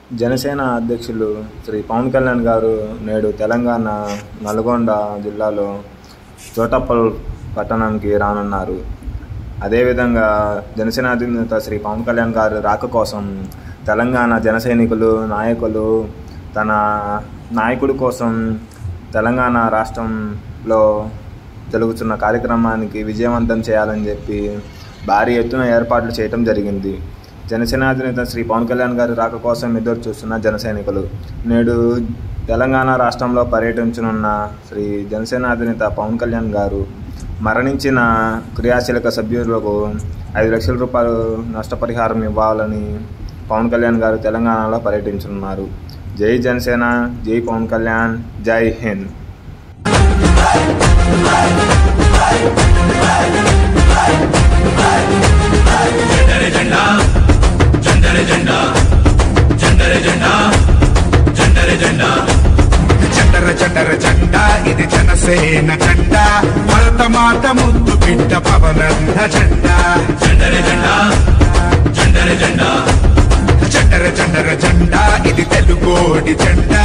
జనసేన అధ్యక్షులు శ్రీ పవన్ కళ్యాణ్ గారు నేడు తెలంగాణ నల్గొండ జిల్లాలో చోటప్పల్ పట్టణానికి రానున్నారు అదేవిధంగా జనసేన అధినేత శ్రీ పవన్ కళ్యాణ్ గారు రాక కోసం తెలంగాణ జన సైనికులు నాయకులు తన నాయకుడి కోసం తెలంగాణ రాష్ట్రంలో జరుగుతున్న కార్యక్రమానికి విజయవంతం చేయాలని చెప్పి భారీ ఎత్తున ఏర్పాట్లు చేయటం జరిగింది జనసేన అధినేత శ్రీ పవన్ కళ్యాణ్ గారి రాక కోసం ఎదురు చూస్తున్న జన సైనికులు నేడు తెలంగాణ రాష్ట్రంలో పర్యటించనున్న శ్రీ జనసేన అధినేత పవన్ కళ్యాణ్ గారు మరణించిన క్రియాశీలక సభ్యులకు ఐదు లక్షల రూపాయలు నష్టపరిహారం ఇవ్వాలని పవన్ కళ్యాణ్ గారు తెలంగాణలో పర్యటించనున్నారు జై జనసేన జై పవన్ కళ్యాణ్ జై హింద్ చండర చండర జెండా ఇది జనసేన జెండా భరత మాత ముద్దు బిడ్డ పవనంద జెండా చండర జెండా చండర జెండా చండర చండర జెండా ఇది తెలుగోడి జెండా